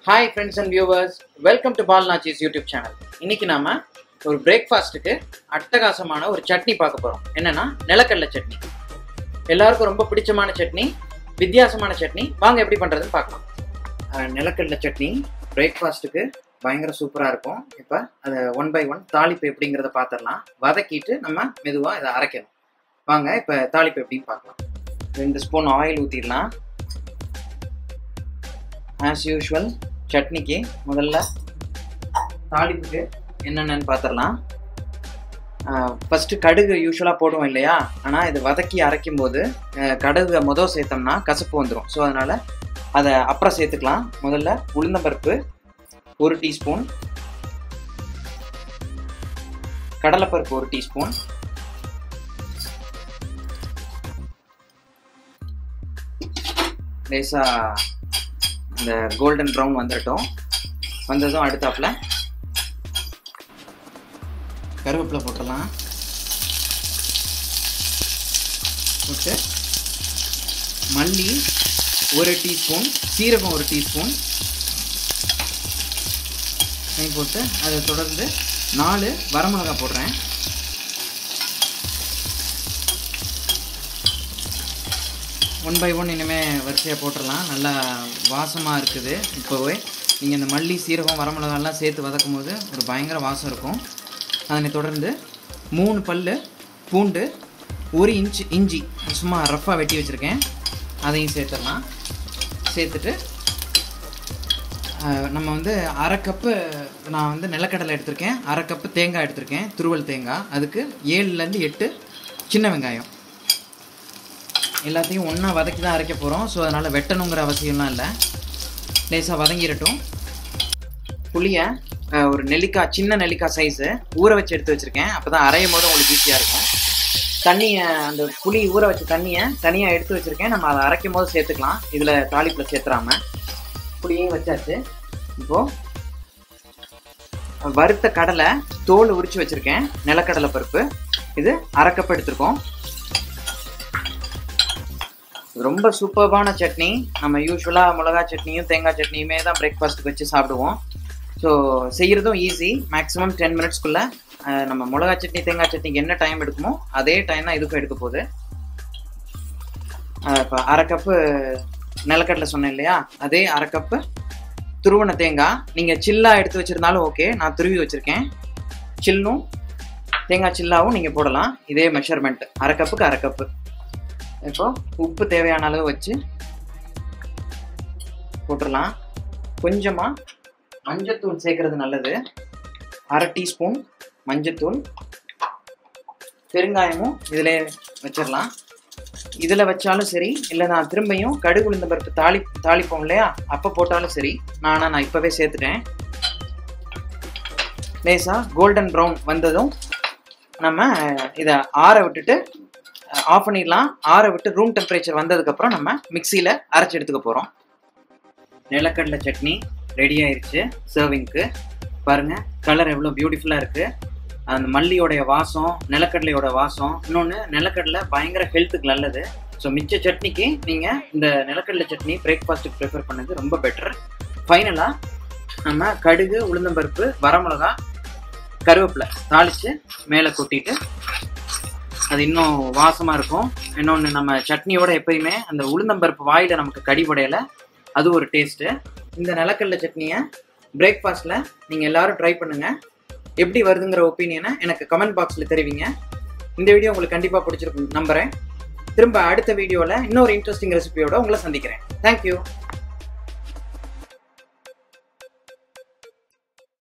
hi friends and viewers welcome to பால் நாச்சிஸ் YouTube channel இன்னைக்கு நாம ஒரு பிரேக்ஃபாஸ்ட்டுக்கு அட்டகாசமான ஒரு சட்னி பார்க்க போகிறோம் என்னன்னா நிலக்கடலை சட்னி எல்லாருக்கும் ரொம்ப பிடிச்சமான சட்னி வித்தியாசமான சட்னி வாங்க எப்படி பண்ணுறதுன்னு பார்க்கலாம் அஹ், நிலக்கடலை சட்னி பிரேக்ஃபாஸ்ட்டுக்கு பயங்கர சூப்பராக இருக்கும் இப்போ அதை ஒன் பை ஒன் தாளிப்பு எப்படிங்கிறத பார்த்துடலாம் வதக்கிட்டு நம்ம மெதுவாக இதை அரைக்கணும் வாங்க இப்போ தாளிப்பு எப்படின்னு பார்க்கலாம் ரெண்டு ஸ்பூன் ஆயில் ஊற்றிடலாம் ஆஸ் யூஷுவல் சட்னிக்கு முதல்ல தாளிப்புக்கு என்னென்னு பார்த்துடலாம் ஃபஸ்ட்டு கடுகு யூஸ்வலாக போடுவோம் இல்லையா ஆனால் இது வதக்கி அரைக்கும் போது அஹ், கடுகு மொதல் சேர்த்தோம்னா கசப்பு வந்துடும் ஸோ அதனால் அதை அப்புறம் சேர்த்துக்கலாம் முதல்ல உளுந்தம்பருப்பு ஒரு டீஸ்பூன் கடலைப்பருப்பு ஒரு டீஸ்பூன் லேசாக இந்த கோல்டன் ப்ரௌன் வந்துடட்டும் வந்ததும் அடுத்தாப்புல கருவேப்பிலை போட்டுடலாம் போட்டு மல்லி ஒரு டீஸ்பூன் சீரகம் ஒரு டீஸ்பூன் நெய் போட்டு அதை தொடர்ந்து நாலு வரமிளகா போடுறேன் ஒன் பை ஒன் இனிமேல் வரிசையாக போட்டுடலாம் நல்லா வாசமாக இருக்குது இப்போவே நீங்கள் இந்த மல்லி சீரகம் வரமிளகாலாம் சேர்த்து வதக்கும் போது ஒரு பயங்கர வாசம் இருக்கும் அதனை தொடர்ந்து மூணு பல் பூண்டு ஒரு இன்ச் இஞ்சி சும்மா ரஃப்பாக வெட்டி வச்சுருக்கேன் அதையும் சேர்த்துடலாம் சேர்த்துட்டு அஹ், நம்ம வந்து அரை கப்பு நான் வந்து நிலக்கடலை எடுத்திருக்கேன் அரை கப்பு தேங்காய் எடுத்திருக்கேன் துருவல் தேங்காய் அதுக்கு ஏழுலேருந்து எட்டு சின்ன வெங்காயம் எல்லாத்தையும் ஒன்றா வதக்கி தான் அரைக்க போகிறோம் ஸோ அதனால் வெட்டணுங்கிற அவசியம்லாம் இல்லை லேசாக வதங்கிடட்டும் புளியை அஹ், ஒரு நெல்லிக்காய் சின்ன நெல்லிக்காய் சைஸு ஊற வச்சு எடுத்து வச்சுருக்கேன் அப்போ தான் அரையும் போது உங்களுக்கு ஈஸியாக இருக்கும் தண்ணியை அந்த புளி ஊற வச்ச தண்ணியை தனியாக எடுத்து வச்சுருக்கேன் நம்ம அதை அரைக்கும் போது சேர்த்துக்கலாம் இதில் தாளிப்பில் சேர்த்துறாம புளியையும் வச்சாச்சு இப்போது வறுத்த கடலை தோல் உரிச்சு வச்சுருக்கேன் நிலக்கடலை பருப்பு இது அரை கப் எடுத்திருக்கோம் ரொம்ப சூப்பர்பான சட்னி நம்ம யூஸ்வலாக மிளகா சட்னியும் தேங்காய் சட்னியுமே தான் பிரேக்ஃபாஸ்ட்டுக்கு வச்சு சாப்பிடுவோம் ஸோ செய்கிறதும் ஈஸி மேக்ஸிமம் டென் மினிட்ஸ்க்குள்ளே நம்ம மிளகா சட்னி தேங்காய் சட்னிக்கு என்ன டைம் எடுக்குமோ அதே டைம் தான் இதுக்கும் எடுக்க போகுது இப்போ அரை கப்பு நிலக்கடலை சொன்னேன் இல்லையா அதே அரை கப்பு துருவன தேங்காய் நீங்கள் சில்லாக எடுத்து வச்சுருந்தாலும் ஓகே நான் துருவி வச்சுருக்கேன் சில்லும் தேங்காய் சில்லாவும் நீங்கள் போடலாம் இதே மெஷர்மெண்ட் அரை கப்புக்கு அரை கப்பு இப்போ உப்பு தேவையான அளவு வச்சு போட்டுடலாம் கொஞ்சமாக மஞ்சத்தூள் சேர்க்கறது நல்லது அரை டீஸ்பூன் மஞ்சத்தூள் பெருங்காயமும் இதில் வச்சிடலாம் இதில் வச்சாலும் சரி இல்லை நான் திரும்பியும் கடுகு உளுந்த பருப்பு தாளி தாளிப்போம் இல்லையா அப்போ போட்டாலும் சரி நானா நான் இப்போவே சேர்த்துட்டேன் லேசாக கோல்டன் ப்ரௌன் வந்ததும் நம்ம இதை ஆற விட்டுட்டு ஆஃப் பண்ணிடலாம் ஆற விட்டு ரூம் டெம்பரேச்சர் வந்ததுக்கப்புறம் நம்ம மிக்சியில் அரைச்சி எடுத்துக்க போகிறோம் நிலக்கடலை சட்னி ரெடி ஆயிருச்சு சர்விங்க்கு பாருங்க கலர் எவ்வளோ பியூட்டிஃபுல்லாக இருக்குது அந்த மல்லியோடைய வாசம் நிலக்கடலையோட வாசம் இன்னொன்று நிலக்கடலை பயங்கர ஹெல்த்துக்கு நல்லது ஸோ மிச்ச சட்னிக்கு நீங்கள் இந்த நிலக்கடலை சட்னி பிரேக்ஃபாஸ்ட்டுக்கு ப்ரிஃபர் பண்ணது ரொம்ப பெட்டர் ஃபைனலாக நம்ம கடுகு உளுந்தம்பருப்பு வரமிளகா கருவேப்பிலை தாளித்து மேலே கொட்டிட்டு அது இன்னும் வாசமாக இருக்கும் இன்னொன்று நம்ம சட்னியோட எப்பயுமே அந்த உளுந்தம்பருப்பு வாயில் நமக்கு கடிபடையில அது ஒரு டேஸ்ட்டு இந்த நிலக்கடலை சட்னியை பிரேக்ஃபாஸ்ட்டில் நீங்கள் எல்லாரும் ட்ரை பண்ணுங்கள் எப்படி வருதுங்கிற ஒப்பீனியனை எனக்கு கமெண்ட் பாக்ஸில் தெரிவிங்க இந்த வீடியோ உங்களுக்கு கண்டிப்பாக பிடிச்சிருக்கும் நம்புகிறேன் திரும்ப அடுத்த வீடியோவில் இன்னொரு இன்ட்ரெஸ்டிங் ரெசிபியோட உங்களை சந்திக்கிறேன் தேங்க்யூ